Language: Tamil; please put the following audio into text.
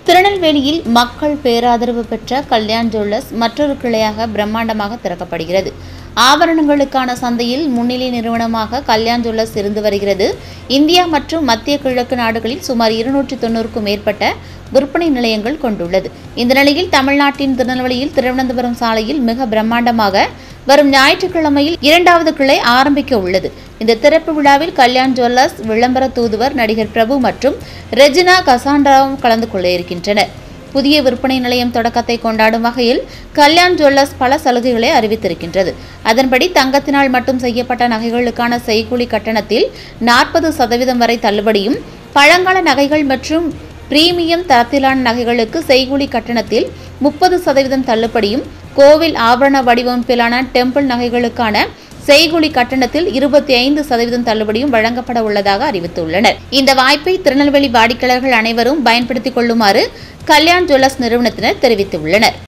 திருநெல்வேலியில் மக்கள் பேராதரவு பெற்ற கல்யாண் ஜுவல்லர்ஸ் மற்றொரு கிளையாக பிரம்மாண்டமாக திறக்கப்படுகிறது ஆபரணங்களுக்கான சந்தையில் முன்னிலை நிறுவனமாக கல்யாண் ஜுவல்லர்ஸ் இருந்து வருகிறது இந்தியா மற்றும் மத்திய கிழக்கு நாடுகளில் சுமார் இருநூற்றி தொண்ணூறுக்கும் மேற்பட்ட விற்பனை நிலையங்கள் கொண்டுள்ளது இந்த நிலையில் தமிழ்நாட்டின் திருநெல்வேலியில் திருவனந்தபுரம் சாலையில் மிக பிரம்மாண்டமாக வரும் ஞாயிற்றுக்கிழமையில் இரண்டாவது கிளை ஆரம்பிக்க உள்ளது இந்த திறப்பு விழாவில் கல்யாண் ஜுவல்லர்ஸ் விளம்பர தூதுவர் நடிகர் பிரபு மற்றும் ரெஜினா கசாண்டராவும் கலந்து கொள்ள இருக்கின்றனர் புதிய விற்பனை நிலையம் தொடக்கத்தை கொண்டாடும் வகையில் கல்யாண் ஜுவல்லர்ஸ் பல சலுகைகளை அறிவித்திருக்கின்றது அதன்படி தங்கத்தினால் மட்டும் செய்யப்பட்ட நகைகளுக்கான செய்கூலி கட்டணத்தில் நாற்பது சதவீதம் வரை தள்ளுபடியும் பழங்கால நகைகள் மற்றும் பிரீமியம் தரத்திலான நகைகளுக்கு செய்கூலி கட்டணத்தில் முப்பது சதவீதம் தள்ளுபடியும் கோவில் ஆபரண வடிவமைப்பிலான டெம்பிள் நகைகளுக்கான செய்கூலி கட்டணத்தில் இருபத்தி ஐந்து சதவீதம் தள்ளுபடியும் வழங்கப்பட உள்ளதாக அறிவித்துள்ளனர் இந்த வாய்ப்பை திருநெல்வேலி வாடிக்கையாளர்கள் அனைவரும் பயன்படுத்திக் கொள்ளுமாறு கல்யாண் ஜுவல்லர்ஸ் நிறுவனத்தினர் தெரிவித்துள்ளனர்